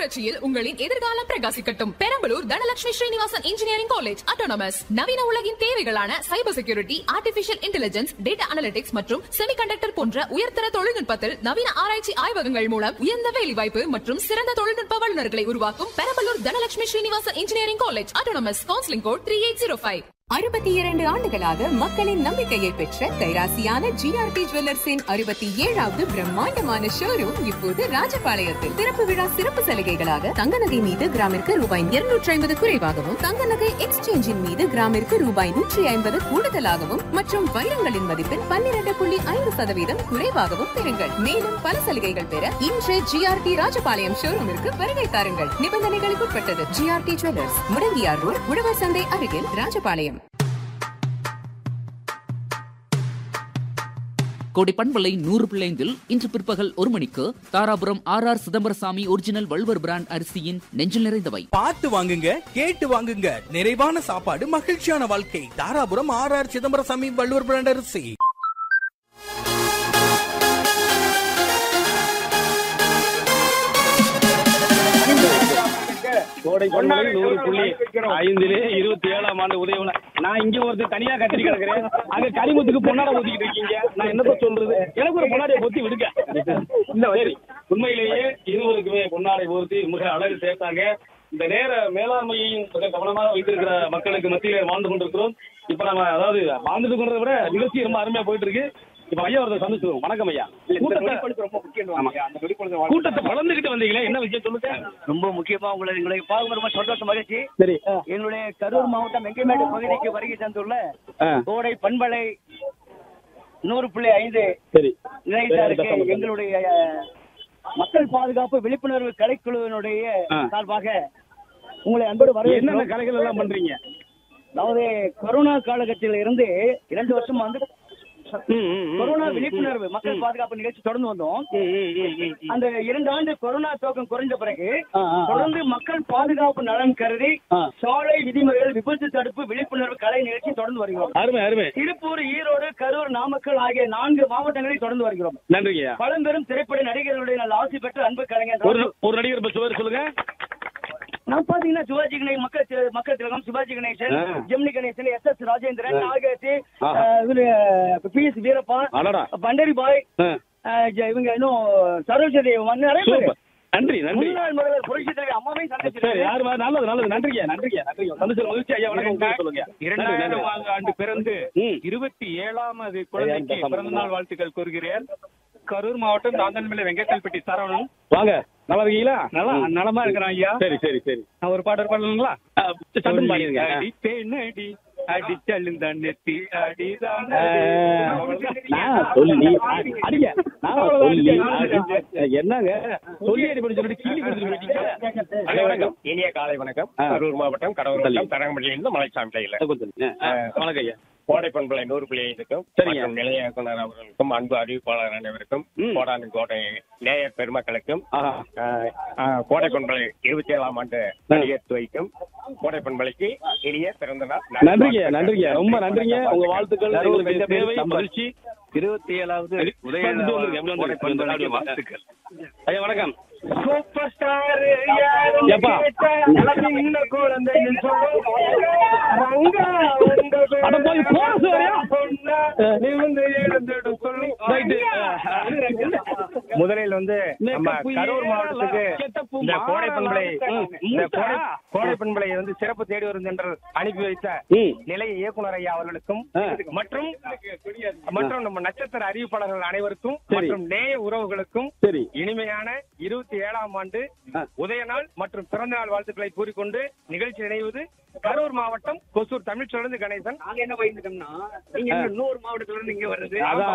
புரட்சியில் உங்களின் எதிர்காலம் பிரகாசிக்கட்டும் Perambalur Dhanalakshmi Srinivasan engineering college autonomous நவீன உலகின் தேவைகளான cyber security artificial intelligence data analytics மற்றும் செமிகண்டக்டர் போன்ற உயர்தர தொழில்நுட்பத்தில் நவீன ஆராய்ச்சி ஆய்வகங்கள் மூலம் உயர்ந்த வேலைவாய்ப்பு மற்றும் சிறந்த தொழில்நுட்ப வல்லுநர்களை உருவாக்கும் Perambalur Dhanalakshmi Srinivasan engineering college autonomous counselling code three eight zero five அறுபத்தி இரண்டு ஆண்டுகளாக மக்களின் நம்பிக்கையை பெற்ற கைராசியான ஜிஆர்டி ஜுவல்லர்ஸின் அறுபத்தி ஏழாவது பிரம்மாண்டமான ஷோரூம் இப்போது ராஜபாளையத்தில் திறப்பு விழா சிறப்பு சலுகைகளாக தங்க நகை மீது கிராமிற்கு ரூபாய் இருநூற்றி ஐம்பது குறைவாகவும் தங்க நகை எக்ஸ்சேஞ்சின் மீது கிராமிற்கு ரூபாய் நூற்றி ஐம்பது கூடுதலாகவும் மற்றும் வைரங்களின் மதிப்பில் பன்னிரண்டு புள்ளி ஐந்து சதவீதம் குறைவாகவும் பெறுங்கள் மேலும் பல சலுகைகள் பெற இன்று ஜிஆர்டி ராஜபாளையம் ஷோரூமிற்கு வருகை தாருங்கள் நிபந்தனைகளுக்கு உட்பட்டது ஜிஆர்டி ஜுவல்லர்ஸ் முடங்கியார் ரோட் உழவர் சந்தை அருகில் ராஜபாளையம் கோடி பண்பலை நூறு பிள்ளைந்தில் இன்று பிற்பகல் ஒரு மணிக்கு Dharapuram R R Chidambarasamy original Valluvar brand அரிசியின் நெஞ்சில் நிறைந்தவை பார்த்து வாங்குங்க கேட்டு வாங்குங்க நிறைவான சாப்பாடு மகிழ்ச்சியான வாழ்க்கை Dharapuram R R Chidambarasamy Valluvar brand அரிசி கோடை பண்பலை நூறு புள்ளி ஐந்திலே இருபத்தி ஏழாம் ஆண்டு உதயவன நான் இங்க ஒருத்தர் தனியா கத்திரி கிடக்குறேன் அங்க கரிமுத்துக்கு பொன்னாட ஊத்திக்கிட்டு இருக்கீங்க நான் என்னத்த சொல்றது எனக்கு ஒரு பொன்னாடைய பொத்தி விடுங்க இந்த சரி உண்மையிலேயே இருவருக்குமே பொன்னாடை ஊர்த்தி மிக அழகு சேர்த்தாங்க இந்த நேர மேலாண்மையையும் மிக கவனமாக வைத்திருக்கிற மக்களுக்கு மத்தியிலே வாழ்ந்து கொண்டிருக்கிறோம் இப்ப நம்ம அதாவது வாழ்ந்துட்டு கொண்டதை விட நிகழ்ச்சி ரொம்ப அருமையா போயிட்டு இருக்கு இப்ப ஐயா ஒருத்தர் சந்திச்சிருவோம் வணக்கம் ஐயா கூட்டத்தை ரொம்ப முக்கியம் ஆமா. கூட்டத்தை வளர்ந்துகிட்டு வந்தீங்களே என்ன விஷயம் சொல்லுங்க ரொம்ப முக்கியமா உங்களை உங்களை பார்க்க ரொம்ப சந்தோஷம் மகிழ்ச்சி சரி என்னுடைய கரூர் மாவட்டம் வெங்கமேடு பகுதிக்கு வருகை தந்துள்ள ஆ. கோடை பண்பலை நூறு புள்ளி ஐந்து சரி நிலையத்தாருக்கு எங்களுடைய அஹ், மக்கள் பாதுகாப்பு விழிப்புணர்வு கலைக்குழுவினுடைய ஆ. சார்பாக உங்களை அன்போடு என்னென்ன வரவேற்கிறோம் கலைகள் எல்லாம் பண்றீங்க அதாவது கொரோனா காலகட்டத்தில் இருந்து இரண்டு வருஷம் வந்து கொரோனா விழிப்புணர்வு மக்கள் பாதுகாப்பு நிகழ்ச்சி தொடர்ந்து வந்தோம் அந்த இரண்டு ஆண்டு கொரோனா தாக்கம் குறைந்த பிறகு ஆ, ஆ, ஆ. தொடர்ந்து மக்கள் பாதுகாப்பு நலன் கருதி ஆ. சாலை விதிமுறைகள் விபத்து தடுப்பு விழிப்புணர்வு கலை நிகழ்ச்சி தொடர்ந்து வருகிறோம் அருமை அருமை திருப்பூர் ஈரோடு கரூர் நாமக்கல் ஆகிய நான்கு மாவட்டங்களில் தொடர்ந்து வருகிறோம் நன்றிங்க பழம்பெரும் திரைப்பட நடிகர்களுடைய நல்ல ஆசி பெற்ற அன்பு கலைஞர் ஒரு ஒரு நடிகர் இப்ப சுவர் சொல்லுங்க நான் பாத்தீங்கன்னா சிவாஜி கணேசன் மக்கள் தி- மக்கள் திலகம் சிவாஜி கணேசன் ஆ. ஜெமினி கணேசன் எஸ் எஸ் ராஜேந்திரன் ஆ. நாகேஷ் ஆஹா. இவரு பி எஸ் வீரப்பா அடடா பண்டரி பாய் ஆ. அஹ், ஜ- இவங்க இன்னும் சரோஜதேவி நிறைய பேர் சூப்பர் நன்றி நன்றி முன்னாள் முதல்வர் புரட்சி தலைவர் அம்மாவையும் சரி சந்திச்சிருக்காரு யாரு மா- நல்லது நல்லது நன்றிங்க நன்றிங்க நன்றிங்க சந்திச்சல் மகிழ்ச்சி ஐயா வணக்கம் உங்க பேர் சொல்லுங்க நன்றி, நன்றி. இரண்டாயிரம் ஆண்டு பிறந்து ம். இருபத்தி ஏழாமது குழந்தைக்கு ஐயா, இந்த பிறந்த நாள் வாழ்த்துக்கள் கூறுகிறேன் கரூர் மாவட்டம் தாந்தன்மலை வெங்கக்கல்பட்டி சரவணன் வாங்க நல்லா இருக்கீங்களா நல்லா நலமா இருக்கிறான் ஐயா சரி சரி சரி நான் ஒரு பாடல் பாடலுங்களா ஆ, சட்டம் பாடிருங்க அடி பெண்ணடி அடி நெத்தி அடிதான் ஆ, நான் சொல்லி அடிங்க நான் சொல்லி என்னங்க சொல்லி அடி பண்ணி சொல்லிட்டு கீழி கொடுத்துட்டு போயிட்டீங்க ஐயா, வணக்கம் இனிய காலை வணக்கம் ஆ. கரூர் மாவட்டம் கடவுர் சரி. வட்டம் தரங்கம்பள்ளியிலிருந்து மலைச்சாமி டைலர் கொஞ்சம் சொல்லுங்க. ஆ, வணக்கம் ஐயா கோடை பண்பலை நூறு புள்ளி ஐந்துக்கும் சரிங்க. மற்றும் நிலைய இயக்குனர் அவர்களுக்கும் அன்பு அறிவிப்பாளர் அனைவருக்கும் ம். கோடானு கோடை நேயர் பெருமக்களுக்கும் ஆஹா ஆஹ், ஆஹ், கோடை பண்பலை இருபத்தி ஏழாம் ஆண்டு நடிகர் துவைக்கும் கோடை பண்பலைக்கு இனிய பிறந்த நாள் நன்றிங்க நன்றிங்க ரொம்ப நன்றிங்க உங்க வாழ்த்துக்கள் எங்களுக்கு தேவை மகிழ்ச்சி இருபத்தி ஏழாவது வாழ்த்துக்கள் ஐயா வணக்கம் சூப்பர் ஸ்டார் ஏப்பா. அட போய் chorus வேறயா? Right. முதலில் வந்து நம்ம கரூர் மாவட்டத்துக்கு இந்த கோடை பண்பலை இந்த கோடை கோடை பண்பலை வந்து சிறப்பு தேடி வரும் என்று அனுப்பி வைத்த ம். நிலைய இயக்குனர் ஐயா அவர்களுக்கும் ஆ. மற்றும் மற்றும் நம்ம நட்சத்திர அறிவிப்பாளர்கள் அனைவருக்கும் சரி. மற்றும் நேய உறவுகளுக்கும் சரி இனிமையான இருபத்தி ஏழாம் ஆண்டு ஆ. உதய நாள் மற்றும் பிறந்த நாள் வாழ்த்துக்களை கூறிக்கொண்டு நிகழ்ச்சி நினைவது கரூர் மாவட்டம் கொசூர் தமிழ்ச்சொலந்து கணேசன் நாங்க என்ன பயந்துட்டோம்னா நீங்க இன்னும் நூறு மாவட்டத்துல இருந்து இங்க வர்றது அதான்